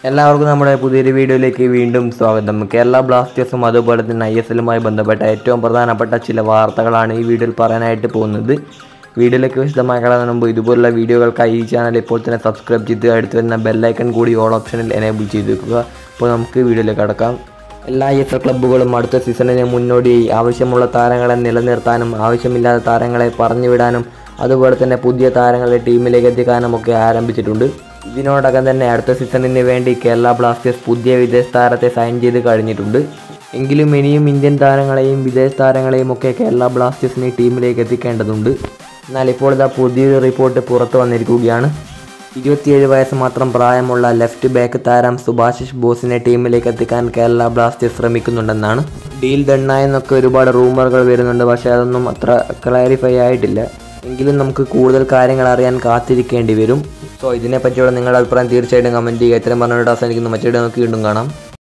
എല്ലാവർക്കും നമ്മുടെ പുതിയൊരു വീഡിയോയിലേക്ക് വീണ്ടും സ്വാഗതം കേരള ബ്ലാസ്റ്റേഴ്സും അതുപോലെ തന്നെ ഐ എസ് എല്ലുമായി ബന്ധപ്പെട്ട ഏറ്റവും പ്രധാനപ്പെട്ട ചില വാർത്തകളാണ് ഈ വീഡിയോയിൽ പറയാനായിട്ട് പോകുന്നത് വീഡിയോയിലേക്ക് വിശദമായി കടന്നു മുമ്പ് ഇതുപോലുള്ള വീഡിയോകൾക്കായി ഈ ചാനൽ ഇപ്പോൾ തന്നെ സബ്സ്ക്രൈബ് ചെയ്ത് അടുത്ത് വരുന്ന ബെല്ലൈക്കൺ കൂടി ഓൾ ഓപ്ഷനിൽ എനേബിൾ ചെയ്ത് വെക്കുക അപ്പോൾ നമുക്ക് വീഡിയോയിലേക്ക് കടക്കാം എല്ലാ ഐ എസ് എൽ ക്ലബ്ബുകളും അടുത്ത സീസണിന് മുന്നോടിയായി ആവശ്യമുള്ള താരങ്ങളെ നിലനിർത്താനും ആവശ്യമില്ലാത്ത താരങ്ങളെ പറഞ്ഞുവിടാനും അതുപോലെ തന്നെ പുതിയ താരങ്ങളെ ടീമിലേക്ക് എത്തിക്കാനും ഒക്കെ ആരംഭിച്ചിട്ടുണ്ട് ഇതിനോടകം തന്നെ അടുത്ത സീസണിന് വേണ്ടി കേരള ബ്ലാസ്റ്റേഴ്സ് പുതിയ വിദേശ താരത്തെ സൈൻ ചെയ്ത് കഴിഞ്ഞിട്ടുണ്ട് എങ്കിലും ഇനിയും ഇന്ത്യൻ താരങ്ങളെയും വിദേശ താരങ്ങളെയും ഒക്കെ കേരള ബ്ലാസ്റ്റേഴ്സിന് ടീമിലേക്ക് എത്തിക്കേണ്ടതുണ്ട് എന്നാൽ ഇപ്പോൾ ഇതാ പുതിയൊരു റിപ്പോർട്ട് പുറത്തു വന്നിരിക്കുകയാണ് ഇരുപത്തിയേഴ് വയസ്സ് മാത്രം പ്രായമുള്ള ലെഫ്റ്റ് ബാക്ക് താരം സുഭാഷിഷ് ബോസിനെ ടീമിലേക്ക് എത്തിക്കാൻ കേരള ബ്ലാസ്റ്റേഴ്സ് ശ്രമിക്കുന്നുണ്ടെന്നാണ് ഡീൽ ദണ്ണായെന്നൊക്കെ ഒരുപാട് റൂമറുകൾ വരുന്നുണ്ട് പക്ഷേ അതൊന്നും അത്ര ക്ലാരിഫൈ ആയിട്ടില്ല എങ്കിലും നമുക്ക് കൂടുതൽ കാര്യങ്ങൾ അറിയാൻ കാത്തിരിക്കേണ്ടി വരും സോ ഇതിനെപ്പറ്റിയുള്ള നിങ്ങളുടെ അഭിപ്രായം തീർച്ചയായിട്ടും കമൻറ്റ് ചെയ്യുക ഇത്രയും പറഞ്ഞിട്ട് അവസാനിക്കുന്നു മറ്റൊരു നമുക്ക് വീണ്ടും കാണാം